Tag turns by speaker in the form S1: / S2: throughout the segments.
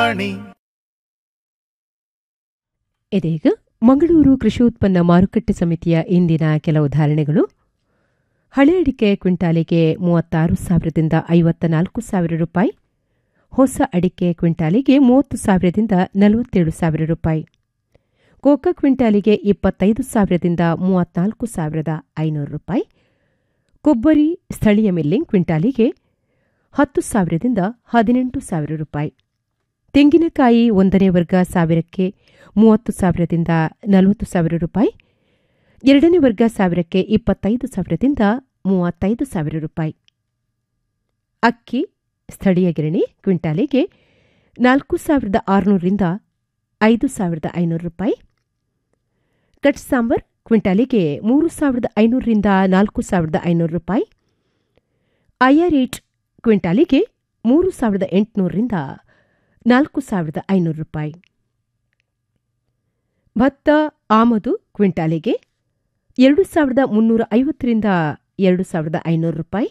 S1: ಆಕಾಶವಾಣಿ
S2: ಇದೀಗ ಮಂಗಳೂರು ಕೃಷಿ ಉತ್ಪನ್ನ ಮಾರುಕಟ್ಟೆ ಸಮಿತಿಯ ಇಂದಿನ ಕೆಲವು ಧಾರಣೆಗಳು ಹಳೆ ಅಡಿಕೆ ಕ್ವಿಂಟಾಲಿಗೆ ಮೂವತ್ತಾರು ಸಾವಿರದಿಂದ ಐವತ್ತ ನಾಲ್ಕು ಸಾವಿರ ರೂಪಾಯಿ ಹೊಸ ಅಡಿಕೆ ಕ್ವಿಂಟಾಲಿಗೆ ಮೂವತ್ತು ಸಾವಿರದಿಂದ ನಲವತ್ತೇಳು ಸಾವಿರ ರೂಪಾಯಿ ಕೋಕ ಕ್ವಿಂಟಾಲಿಗೆ ಇಪ್ಪತ್ತೈದು ಸಾವಿರದಿಂದ ಮೂವತ್ನಾಲ್ಕು ಸಾವಿರದ ಐನೂರು ರೂಪಾಯಿ ಕೊಬ್ಬರಿ ಸ್ಥಳೀಯ ಮಿಲ್ಲಿಂಗ್ ಕ್ವಿಂಟಾಲಿಗೆ ಹತ್ತು ಸಾವಿರದಿಂದ ಹದಿನೆಂಟು ಸಾವಿರ ರೂಪಾಯಿ ತೆಂಗಿನಕಾಯಿ ಒಂದನೇ ವರ್ಗ ಸಾವಿರಕ್ಕೆ ಮೂವತ್ತು ಸಾವಿರದಿಂದ ನಲವತ್ತು ಸಾವಿರ ರೂಪಾಯಿ ಎರಡನೇ ವರ್ಗ ಸಾವಿರಕ್ಕೆ ಇಪ್ಪತ್ತೈದು ಸಾವಿರದಿಂದ ಮೂವತ್ತೈದು ಸಾವಿರ ರೂಪಾಯಿ ಅಕ್ಕಿ ಸ್ಥಳೀಯ ಗಿರಣಿ ಕ್ವಿಂಟಾಲಿಗೆ ನಾಲ್ಕು ಸಾವಿರದ ಆರುನೂರರಿಂದ ಐದು ಸಾವಿರದ ಐನೂರು ರೂಪಾಯಿ ಕಟ್ ಸಾಂಬಾರ್ ಕ್ವಿಂಟಾಲಿಗೆ ಮೂರು ಸಾವಿರದ ಐನೂರರಿಂದ ನಾಲ್ಕು ಸಾವಿರದ ಐನೂರು ರೂಪಾಯಿ ಐಆರ್ಏಟ್ ಕ್ವಿಂಟಾಲಿಗೆ ಮೂರು ಸಾವಿರದ ಎಂಟುನೂರರಿಂದ ನಾಲ್ಕು ಸಾವಿರದ ಐನೂರು ರೂಪಾಯಿ ಭತ್ತ ಆಮದು ಕ್ವಿಂಟಾಲಿಗೆ ಎರಡು ಸಾವಿರದ ಮುನ್ನೂರ ಐವತ್ತರಿಂದ ಎರಡು ಸಾವಿರದ ಐನೂರು ರೂಪಾಯಿ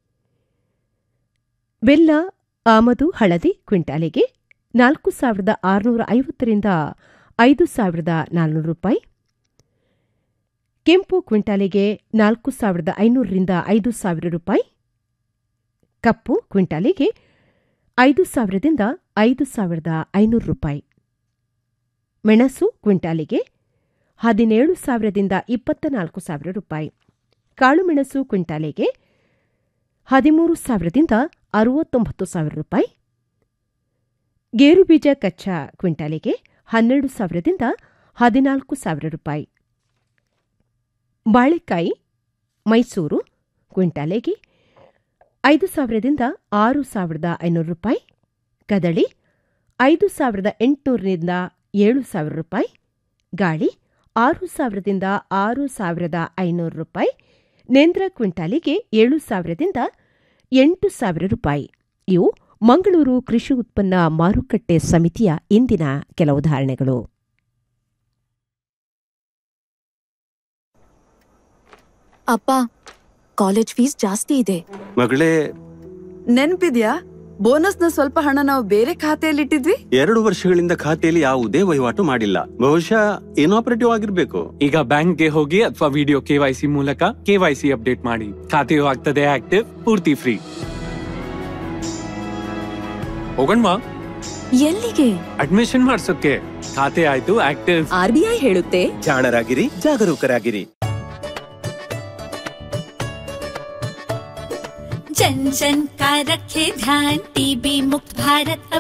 S2: ಬೆಲ್ಲ ಆಮದು ಹಳದಿ ಕ್ವಿಂಟಾಲಿಗೆ ನಾಲ್ಕು ಸಾವಿರದ ಆರುನೂರ ಐವತ್ತರಿಂದ ಐದು ಸಾವಿರದ ನಾಲ್ನೂರು ರೂಪಾಯಿ ಕೆಂಪು ಕ್ವಿಂಟಾಲಿಗೆ ನಾಲ್ಕು ಸಾವಿರದ ಐನೂರರಿಂದ ಐದು ಸಾವಿರ ರೂಪಾಯಿ ಕಪ್ಪು ಕ್ವಿಂಟಾಲಿಗೆ ಐದು ಸಾವಿರದಿಂದ ಐದು ಸಾವಿರದ ಐನೂರು ರೂಪಾಯಿ ಮೆಣಸು ಕ್ವಿಂಟಾಲಿಗೆ ಹದಿನೇಳು ಸಾವಿರದಿಂದ ಇಪ್ಪತ್ತ ನಾಲ್ಕು ಸಾವಿರ ರೂಪಾಯಿ ಕಾಳುಮೆಣಸು ಕ್ವಿಂಟಾಲಿಗೆ ಹದಿಮೂರು ಸಾವಿರದಿಂದ ಅರವತ್ತೊಂಬತ್ತು ಸಾವಿರ ರೂಪಾಯಿ ಗೇರುಬೀಜ ಕಚ್ಚಾ ಕ್ವಿಂಟಾಲಿಗೆ ಹನ್ನೆರಡು ಸಾವಿರದಿಂದ ಹದಿನಾಲ್ಕು ಸಾವಿರ ರೂಪಾಯಿ ಬಾಳೆಕಾಯಿ ಮೈಸೂರು ಕ್ವಿಂಟಾಲಿಗೆ ಐದು ಸಾವಿರದಿಂದ ಆರು ಸಾವಿರದ ಐನೂರು ರೂಪಾಯಿ ಕದಳಿ ಐದು ಸಾವಿರದ ಎಂಟುನೂರರಿಂದ ಏಳು ಸಾವಿರ ರೂಪಾಯಿ ಗಾಳಿ ಆರು ಸಾವಿರದಿಂದ ಆರು ಸಾವಿರದ ಐನೂರು ರೂಪಾಯಿ ನೇಂದ್ರ ಕ್ವಿಂಟಾಲಿಗೆ ಏಳು ಸಾವಿರದಿಂದ ಎಂಟು ಸಾವಿರ ರೂಪಾಯಿ ಇವು ಮಂಗಳೂರು ಕೃಷಿ ಉತ್ಪನ್ನ ಮಾರುಕಟ್ಟೆ ಸಮಿತಿಯ ಇಂದಿನ ಕೆಲವು ಧಾರಣೆಗಳು
S3: ಅಪ್ಪ ಕಾಲೇಜ್ ಫೀಸ್ ಜಾಸ್ತಿ ಇದೆ
S4: ಮಗಳೇ
S5: ನೆನ್ಪಿದ್ಯಾ ಬೋನಸ್ನ ಸ್ವಲ್ಪ ಹಣ ನಾವು ಬೇರೆ ಖಾತೆಯಲ್ಲಿಟ್ಟಿದ್ವಿ
S4: ಎರಡು ವರ್ಷಗಳಿಂದ ಖಾತೆಯಲ್ಲಿ ಯಾವುದೇ ವಹಿವಾಟು ಮಾಡಿಲ್ಲ ಬಹುಶಃ ಇನಾಪರೇಟಿವ್ ಆಗಿರ್ಬೇಕು
S6: ಈಗ ಬ್ಯಾಂಕ್ಗೆ ಹೋಗಿ ಅಥವಾ ವಿಡಿಯೋ ಕೆವೈಸಿ ಮೂಲಕ ಕೆವೈಸಿ ಅಪ್ಡೇಟ್ ಮಾಡಿ ಖಾತೆಯು ಆಗ್ತದೆ ಆಕ್ಟಿವ್ ಪೂರ್ತಿ ಫ್ರೀ ಹೋಗಣ್ವಾ
S3: ಎಲ್ಲಿಗೆ
S6: ಅಡ್ಮಿಷನ್ ಮಾಡ್ಸೋಕೆ ಖಾತೆ ಆಯ್ತು ಆಕ್ಟಿವ್
S3: ಆರ್ ಬಿ ಐ ಹೇಳುತ್ತೆ
S7: ಜಾಣರಾಗಿರಿ ಜಾಗರೂಕರಾಗಿರಿ
S8: जन जन का रखे ध्यान टीबी मुक्त भारत